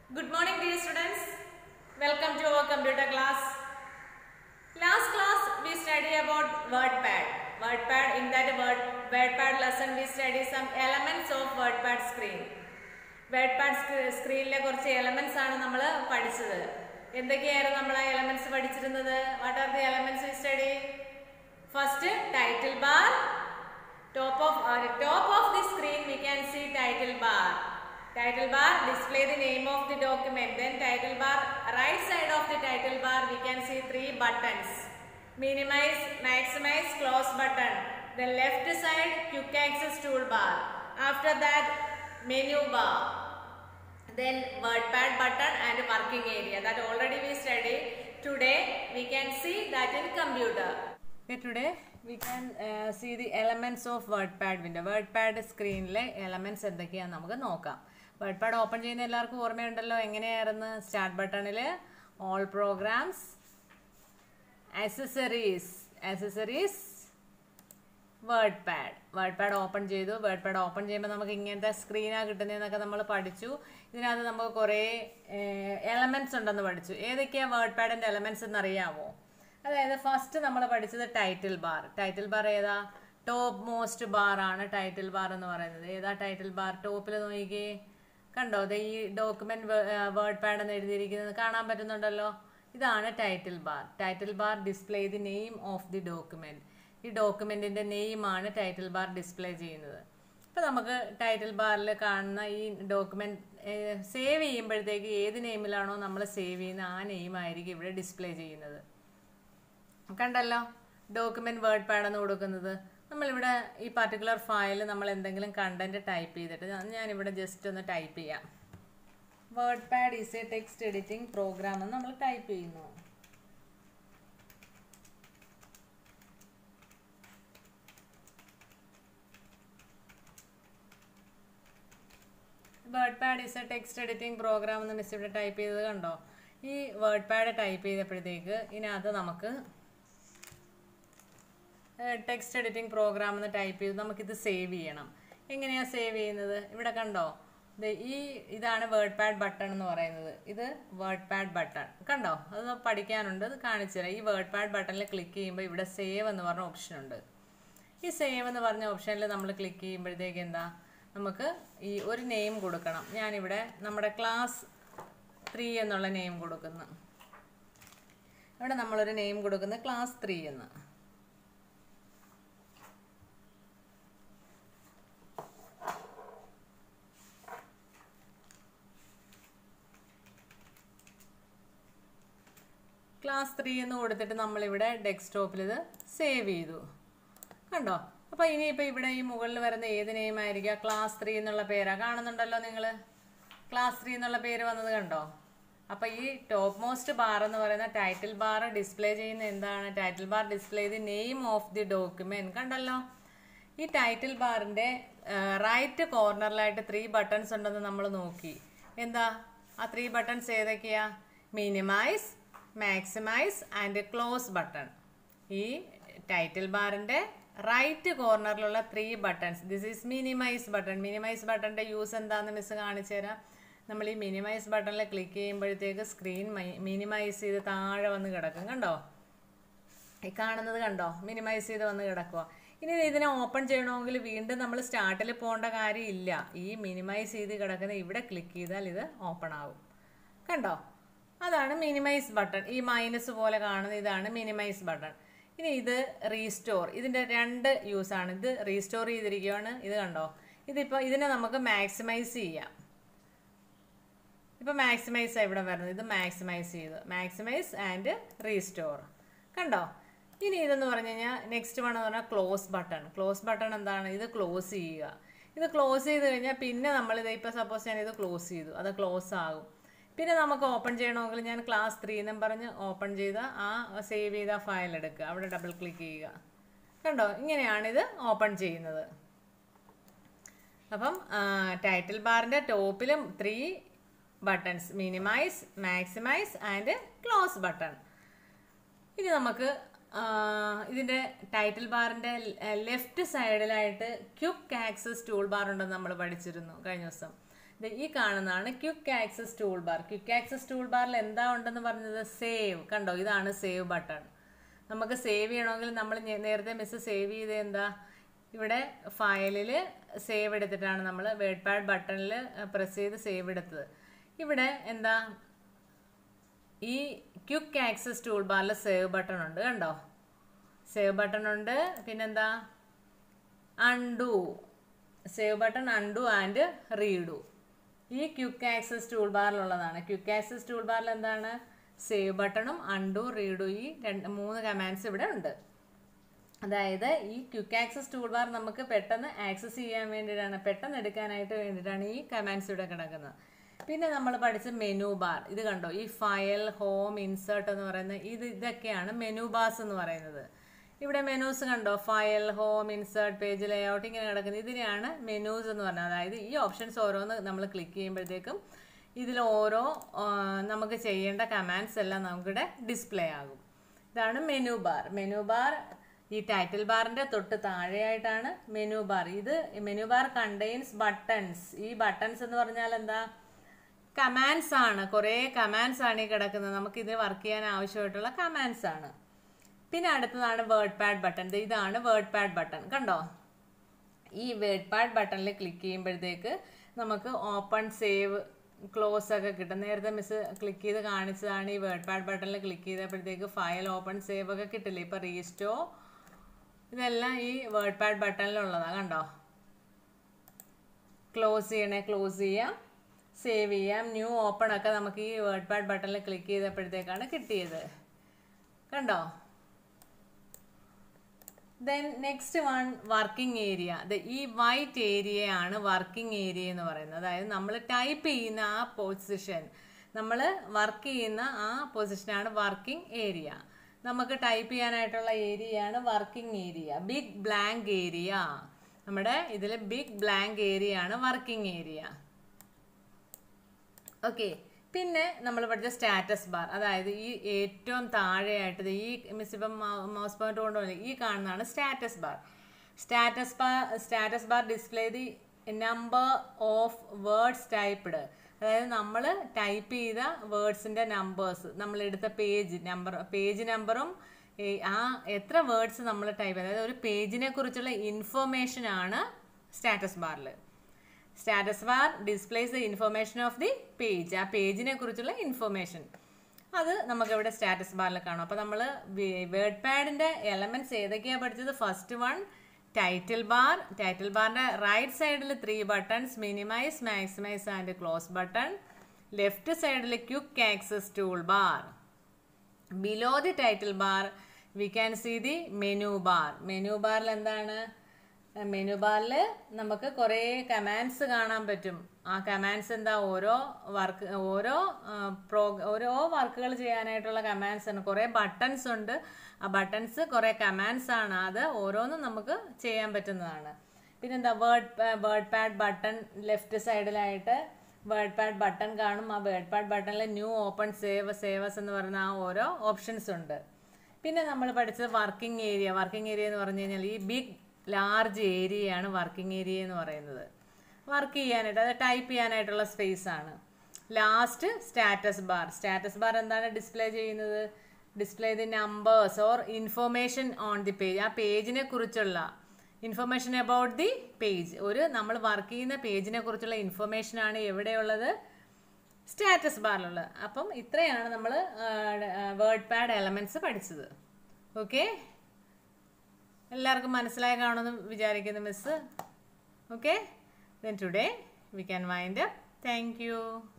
Good morning, dear students. Welcome to our computer class. Last class we study about WordPad. WordPad in that word WordPad lesson we study some elements of WordPad screen. WordPad സ്ക്രീനിലെ കുറച്ച് elements ആണ് നമ്മൾ പഠിച്ചത് എന്തൊക്കെയായിരുന്നു നമ്മൾ ആ elements പഠിച്ചിരുന്നത് what are the elements we study first title bar top of uh, top of the screen we can see title bar title bar display the name of the document then title bar right side of the title bar we can see three buttons minimize maximize close button the left side quick access toolbar after that menu bar then wordpad button and working area that already we studied today we can see that in computer Okay, today we can uh, see the elements of WordPad window. WordPad സ്ക്രീനിലെ elements എന്തൊക്കെയാന്ന് നമുക്ക് നോക്കാം വേർഡ്പാഡ് open ചെയ്യുന്ന എല്ലാവർക്കും ഓർമ്മയുണ്ടല്ലോ എങ്ങനെയായിരുന്നു start ബട്ടണിൽ all programs accessories accessories WordPad WordPad open ചെയ്തു വേർഡ് പാഡ് ഓപ്പൺ ചെയ്യുമ്പോൾ നമുക്ക് ഇങ്ങനത്തെ സ്ക്രീനാണ് കിട്ടുന്നതെന്നൊക്കെ നമ്മൾ പഠിച്ചു ഇതിനകത്ത് നമുക്ക് കുറേ എലമെന്റ്സ് ഉണ്ടെന്ന് പഠിച്ചു ഏതൊക്കെയാണ് വേർഡ് പാഡിൻ്റെ എലമെന്റ്സ് എന്ന് അറിയാമോ അതായത് ഫസ്റ്റ് നമ്മൾ പഠിച്ചത് ടൈറ്റിൽ ബാർ ടൈറ്റിൽ ബാർ ഏതാ ടോപ്പ് മോസ്റ്റ് ബാർ ആണ് ടൈറ്റിൽ ബാർ എന്ന് പറയുന്നത് ഏതാ ടൈറ്റിൽ ബാർ ടോപ്പിൽ നോക്കിക്കേ കണ്ടോ ദേ ഈ ഡോക്യുമെന്റ് വേർഡ് പാഡ് എന്ന് എഴുതിയിരിക്കുന്നത് കാണാൻ പറ്റുന്നുണ്ടല്ലോ ഇതാണ് title bar title bar display the name of the document ഈ ഡോക്യുമെന്റിന്റെ നെയിമാണ് ടൈറ്റിൽ ബാർ ഡിസ്പ്ലേ ചെയ്യുന്നത് ഇപ്പൊ നമുക്ക് ടൈറ്റിൽ ബാറിൽ കാണുന്ന ഈ ഡോക്യുമെന്റ് സേവ് ചെയ്യുമ്പോഴത്തേക്ക് ഏത് നെയിമിലാണോ നമ്മൾ സേവ് ചെയ്യുന്ന ആ നെയിം ആയിരിക്കും ഇവിടെ ഡിസ്പ്ലേ ചെയ്യുന്നത് കണ്ടല്ലോ ഡോക്യുമെന്റ് വേർഡ് പാഡ് എന്ന് കൊടുക്കുന്നത് നമ്മളിവിടെ ഈ പർട്ടിക്കുലർ ഫയൽ നമ്മൾ എന്തെങ്കിലും കണ്ടന്റ് ടൈപ്പ് ചെയ്തിട്ട് ഞാനിവിടെ ജസ്റ്റ് ഒന്ന് ടൈപ്പ് ചെയ്യാം WordPad is a text editing program എന്ന് നമ്മൾ ടൈപ്പ് ചെയ്യുന്നു WordPad is a text editing program എന്ന് മിസ് ഇവിടെ ടൈപ്പ് ചെയ്തത് കണ്ടോ ഈ വേർഡ് പാഡ് ടൈപ്പ് ചെയ്തപ്പോഴത്തേക്ക് ഇതിനകത്ത് നമുക്ക് ടെക്സ്റ്റ് എഡിറ്റിംഗ് പ്രോഗ്രാം എന്ന് ടൈപ്പ് ചെയ്ത് നമുക്കിത് സേവ് ചെയ്യണം എങ്ങനെയാണ് സേവ് ചെയ്യുന്നത് ഇവിടെ കണ്ടോ ഈ ഇതാണ് വേർഡ് പാഡ് ബട്ടൺ എന്ന് പറയുന്നത് ഇത് വേർഡ് പാഡ് ബട്ടൺ കണ്ടോ അത് പഠിക്കാനുണ്ട് അത് കാണിച്ചു തരാം ഈ വേർഡ് പാഡ് ബട്ടണിൽ ക്ലിക്ക് ചെയ്യുമ്പോൾ ഇവിടെ സേവ് എന്ന് പറഞ്ഞ ഓപ്ഷൻ ഉണ്ട് ഈ സേവ് എന്ന് പറഞ്ഞ ഓപ്ഷനിൽ നമ്മൾ ക്ലിക്ക് ചെയ്യുമ്പോഴത്തേക്ക് എന്താ നമുക്ക് ഈ ഒരു നെയിം കൊടുക്കണം ഞാനിവിടെ നമ്മുടെ ക്ലാസ് ത്രീ എന്നുള്ള നെയിം കൊടുക്കുന്നു ഇവിടെ നമ്മളൊരു നെയിം കൊടുക്കുന്നത് ക്ലാസ് ത്രീ എന്ന് ക്ലാസ് ത്രീ എന്ന് കൊടുത്തിട്ട് നമ്മളിവിടെ ഡെസ്ക്ടോപ്പിൽ ഇത് സേവ് ചെയ്തു കണ്ടോ അപ്പോൾ ഇനിയിപ്പോൾ ഇവിടെ ഈ മുകളിൽ വരുന്ന ഏത് നെയിം ആയിരിക്കുക ക്ലാസ് ത്രീ എന്നുള്ള പേരാ കാണുന്നുണ്ടല്ലോ നിങ്ങൾ ക്ലാസ് ത്രീ എന്നുള്ള പേര് വന്നത് കണ്ടോ അപ്പോൾ ഈ ടോപ്പ് മോസ്റ്റ് ബാർ എന്ന് പറയുന്ന ടൈറ്റിൽ ബാർ ഡിസ്പ്ലേ ചെയ്യുന്ന എന്താണ് title bar display the name of the document കണ്ടല്ലോ ഈ ടൈറ്റിൽ ബാറിന്റെ റൈറ്റ് കോർണറിലായിട്ട് ത്രീ ബട്ടൺസ് ഉണ്ടെന്ന് നമ്മൾ നോക്കി എന്താ ആ ത്രീ ബട്ടൺസ് ഏതൊക്കെയാ minimise maximise and close button ഈ ടൈറ്റിൽ ബാറിന്റെ റൈറ്റ് കോർണറിലുള്ള three buttons this is minimise button minimise ബട്ടന്റെ യൂസ് എന്താണെന്ന് മിസ് കാണിച്ചു തരാം നമ്മൾ ഈ മിനിമൈസ് ബട്ടണിൽ ക്ലിക്ക് ചെയ്യുമ്പോഴത്തേക്ക് സ്ക്രീൻ മിനിമൈസ് ചെയ്ത് താഴെ വന്ന് കിടക്കും കണ്ടോ ഈ കാണുന്നത് കണ്ടോ മിനിമൈസ് ചെയ്ത് വന്ന് കിടക്കുക ഇനി ഇതിനെ ഓപ്പൺ ചെയ്യണമെങ്കിൽ വീണ്ടും നമ്മൾ സ്റ്റാർട്ടിൽ പോകേണ്ട കാര്യമില്ല ഈ മിനിമൈസ് ചെയ്ത് കിടക്കുന്ന ഇവിടെ ക്ലിക്ക് ചെയ്താൽ ഇത് ഓപ്പൺ ആവും കണ്ടോ അതാണ് മിനിമൈസ് ബട്ടൺ ഈ മൈനസ് പോലെ കാണുന്ന ഇതാണ് മിനിമൈസ് ബട്ടൺ ഇനി ഇത് റീസ്റ്റോർ ഇതിൻ്റെ രണ്ട് യൂസ് ആണ് ഇത് റീസ്റ്റോർ ചെയ്തിരിക്കുകയാണ് ഇത് കണ്ടോ ഇതിപ്പോൾ ഇതിനെ നമുക്ക് മാക്സിമൈസ് ചെയ്യാം ഇപ്പം മാക്സിമൈസ് ഇവിടെ വരുന്നത് ഇത് മാക്സിമൈസ് ചെയ്ത് മാക്സിമൈസ് ആൻഡ് റീസ്റ്റോർ കണ്ടോ ഇനി ഇതെന്ന് പറഞ്ഞു കഴിഞ്ഞാൽ നെക്സ്റ്റ് വൺ എന്ന് പറഞ്ഞാൽ ക്ലോസ് ബട്ടൺ ക്ലോസ് ബട്ടൺ എന്താണ് ഇത് ക്ലോസ് ചെയ്യുക ഇത് ക്ലോസ് ചെയ്ത് കഴിഞ്ഞാൽ പിന്നെ നമ്മൾ ഇത് ഇപ്പോൾ സപ്പോസ് ഞാൻ ഇത് ക്ലോസ് ചെയ്തു അത് ക്ലോസ് ആകും പിന്നെ നമുക്ക് ഓപ്പൺ ചെയ്യണമെങ്കിൽ ഞാൻ ക്ലാസ് ത്രീ എന്നും പറഞ്ഞ് ഓപ്പൺ ചെയ്ത ആ സേവ് ചെയ്ത ഫയൽ എടുക്കുക അവിടെ ഡബിൾ ക്ലിക്ക് ചെയ്യുക കണ്ടോ ഇങ്ങനെയാണിത് ഓപ്പൺ ചെയ്യുന്നത് അപ്പം ടൈറ്റിൽ ബാറിൻ്റെ ടോപ്പിലും three buttons minimise maximise and close button ഇനി നമുക്ക് ഇതിൻ്റെ ടൈറ്റിൽ ബാറിൻ്റെ ലെഫ്റ്റ് സൈഡിലായിട്ട് ക്യുക്ക് ആക്സസ് ടൂൾ ബാർ ഉണ്ടെന്ന് നമ്മൾ പഠിച്ചിരുന്നു കഴിഞ്ഞ ദിവസം ദേ ഈ കാണുന്നതാണ് quick access toolbar quick access tool ബാറിൽ എന്താ ഉണ്ടെന്ന് പറഞ്ഞത് സേവ് കണ്ടോ ഇതാണ് സേവ് ബട്ടൺ നമുക്ക് സേവ് ചെയ്യണമെങ്കിൽ നമ്മൾ ഞെ- നേരത്തെ മിസ് സേവ് ചെയ്ത് എന്താ ഇവിടെ ഫയലിൽ സേവ് എടുത്തിട്ടാണ് നമ്മൾ വേഡ് പാഡ് ബട്ടണിൽ പ്രസ് ചെയ്ത് സേവ് എടുത്തത് ഇവിടെ എന്താ ഈ ക്വിക്ക് ആക്സസ് ടൂൾ ബാറിൽ സേവ് ബട്ടൺ ഉണ്ട് കണ്ടോ സേവ് ബട്ടൺ ഉണ്ട് പിന്നെന്താ undo save button undo and redo ഈ ക്വിക്ക് ആക്സസ് ടൂൾ ബാറിലുള്ളതാണ് ക്വിക്ക് ആക്സസ് ടൂൾ ബാറിൽ എന്താണ് സേവ് ബട്ടണും അൺഡു റീഡു ഈ രണ്ട് മൂന്ന് കമാൻഡ്സ് ഇവിടെ ഉണ്ട് അതായത് ഈ ക്വിക്ക് ആക്സസ് ടൂൾ ബാർ നമുക്ക് പെട്ടെന്ന് ആക്സസ് ചെയ്യാൻ വേണ്ടിയിട്ടാണ് പെട്ടെന്ന് എടുക്കാനായിട്ട് വേണ്ടിയിട്ടാണ് ഈ കമാൻഡ്സ് ഇവിടെ കിടക്കുന്നത് പിന്നെ നമ്മൾ പഠിച്ച മെനു ബാർ ഇത് കണ്ടോ ഈ ഫയൽ ഹോം ഇൻസേർട്ട് എന്ന് പറയുന്ന ഇത് ഇതൊക്കെയാണ് മെനു ബാർസ് എന്ന് പറയുന്നത് ഇവിടെ മെനൂസ് കണ്ടോ file home insert page layout ഇങ്ങനെ കിടക്കുന്നത് ഇതിനെയാണ് മെനൂസ് എന്ന് പറയുന്നത് അതായത് ഈ ഓപ്ഷൻസ് ഓരോന്ന് നമ്മൾ ക്ലിക്ക് ചെയ്യുമ്പോഴത്തേക്കും ഇതിൽ ഓരോ ആ, നമുക്ക് ചെയ്യേണ്ട കമാൻഡ്സ് എല്ലാം നമുക്കിവിടെ ഡിസ്പ്ലേ ആകും ഇതാണ് മെനു ബാർ മെനു ബാർ ഈ ടൈറ്റിൽ ബാറിന്റെ തൊട്ട് താഴെയായിട്ടാണ് മെനു ബാർ ഇത് മെനു ബാർ കണ്ടെയ്ൻസ് ബട്ടൺസ് ഈ ബട്ടൺസ് എന്ന് പറഞ്ഞാൽ എന്താ കമാൻഡ്സ് ആണ് കുറേ കമാൻഡ്സ് ആണ് ഈ കിടക്കുന്നത് നമുക്ക് ഇത് വർക്ക് ചെയ്യാൻ ആവശ്യമായിട്ടുള്ള കമാൻഡ്സ് ആണ് പിന്നെ അടുത്തതാണ് വേർഡ് പാഡ് ബട്ടൺ ഇതാണ് വേർഡ് പാഡ് ബട്ടൺ കണ്ടോ ഈ വേർഡ് പാഡ് ബട്ടണിൽ ക്ലിക്ക് ചെയ്യുമ്പോഴത്തേക്ക് നമുക്ക് ഓപ്പൺ സേവ് ക്ലോസ് ഒക്കെ കിട്ടും നേരത്തെ മിസ് ക്ലിക്ക് ചെയ്ത് കാണിച്ചതാണ് ഈ വേർഡ് പാഡ് ബട്ടണിൽ ക്ലിക്ക് ചെയ്തപ്പോഴത്തേക്ക് ഫയൽ ഓപ്പൺ സേവ് ഒക്കെ കിട്ടില്ലേ ഇപ്പൊ റീസ്റ്റോ ഇതെല്ലാം ഈ വേർഡ് പാഡ് ബട്ടണിലുള്ളതാണ് കണ്ടോ ക്ലോസ് ചെയ്യണേ ക്ലോസ് ചെയ്യാം സേവ് ചെയ്യാം ന്യൂ ഓപ്പൺ ഒക്കെ നമുക്ക് ഈ വേർഡ് പാഡ് ബട്ടണിൽ ക്ലിക്ക് ചെയ്തപ്പോഴത്തേക്കാണ് കിട്ടിയത് കണ്ടോ then next one working area ഈ വൈറ്റ് ഏരിയയാണ് വർക്കിംഗ് ഏരിയ എന്ന് പറയുന്നത് അതായത് നമ്മൾ ടൈപ്പ് ചെയ്യുന്ന ആ പൊസിഷൻ നമ്മൾ വർക്ക് ചെയ്യുന്ന ആ പൊസിഷനാണ് വർക്കിംഗ് ഏരിയ നമുക്ക് ടൈപ്പ് ചെയ്യാനായിട്ടുള്ള ഏരിയയാണ് working area big blank area നമ്മുടെ ഇതിൽ ബിഗ് ബ്ലാങ്ക് ഏരിയ ആണ് വർക്കിംഗ് ഏരിയ ഓക്കെ പിന്നെ നമ്മൾ പഠിച്ച സ്റ്റാറ്റസ് ബാർ അതായത് ഈ ഏറ്റവും താഴെയായിട്ട് ദേ ഈ മിസ് ഇപ്പം മൗസ് പോയിന്റ് കൊണ്ടുപോലെ ഈ കാണുന്നതാണ് status bar status bar status bar display the number of words typed അതായത് നമ്മൾ ടൈപ്പ് ചെയ്ത വേർഡ്സിന്റെ നമ്പേഴ്സ് നമ്മൾ എടുത്ത പേജ് നമ്പർ പേജ് നമ്പറും ആ എത്ര വേർഡ്സ് നമ്മൾ ടൈപ്പ് അതായത് ഒരു പേജിനെ കുറിച്ചുള്ള ഇൻഫർമേഷൻ ആണ് സ്റ്റാറ്റസ് ബാറിൽ status bar displays the information of the page ആ പേജിനെ കുറിച്ചുള്ള ഇൻഫർമേഷൻ അത് നമുക്ക് ഇവിടെ സ്റ്റാറ്റസ് ബാറിൽ കാണും അപ്പോൾ നമ്മൾ വേർഡ് പാഡിന്റെ എലമെന്റ്സ് ഏതൊക്കെയാണ് പഠിച്ചത് first one title bar title ബാറിന്റെ റൈറ്റ് സൈഡിൽ three buttons minimise maximise and close button left സൈഡിൽ quick access toolbar below the title bar we can see the menu bar menu ബാറിൽ എന്താണ് menu ബാറിൽ നമുക്ക് കുറേ കമാൻഡ്സ് കാണാൻ പറ്റും ആ കമാൻഡ്സ് എന്താ ഓരോ വർക്ക് ഓരോ ആ, പ്രോ ഓരോ വർക്കുകൾ ചെയ്യാനായിട്ടുള്ള കമാൻഡ്സ് ആണ് കുറേ ബട്ടൺസ് ഉണ്ട് ആ ബട്ടൺസ് കുറേ കമാൻഡ്സ് ആണ് അത് ഓരോന്നും നമുക്ക് ചെയ്യാൻ പറ്റുന്നതാണ് പിന്നെന്താ word WordPad button left സൈഡിലായിട്ട് വേർഡ് പാഡ് ബട്ടൺ കാണും ആ വേർഡ് പാഡ് ബട്ടണിൽ ന്യൂ ഓപ്പൺ സേവ് സേവസ് എന്ന് പറയുന്ന ആ ഓരോ ഓപ്ഷൻസ് ഉണ്ട് പിന്നെ നമ്മൾ പഠിച്ചത് വർക്കിംഗ് ഏരിയ വർക്കിംഗ് ഏരിയ എന്ന് പറഞ്ഞു കഴിഞ്ഞാൽ ഈ ബിഗ് ലാർജ് ഏരിയയാണ് വർക്കിംഗ് ഏരിയ എന്ന് പറയുന്നത് വർക്ക് ചെയ്യാനായിട്ട് അത് ടൈപ്പ് ചെയ്യാനായിട്ടുള്ള സ്പേസ് ആണ് last status bar status bar എന്താണ് ഡിസ്പ്ലേ ചെയ്യുന്നത് display the numbers or information on the page ആ പേജിനെ കുറിച്ചുള്ള ഇൻഫർമേഷൻ അബൌട്ട് ദി പേജ് ഒരു നമ്മൾ വർക്ക് ചെയ്യുന്ന പേജിനെ കുറിച്ചുള്ള ഇൻഫർമേഷൻ ആണ് എവിടെയുള്ളത് സ്റ്റാറ്റസ് ബാറിലുള്ളത് അപ്പം ഇത്രയാണ് നമ്മൾ വേർഡ് പാഡ് എലമെന്റ്സ് പഠിച്ചത് ഓക്കെ എല്ലാവർക്കും മനസ്സിലായി കാണുമെന്ന് വിചാരിക്കുന്നു miss okay then today we can wind up thank U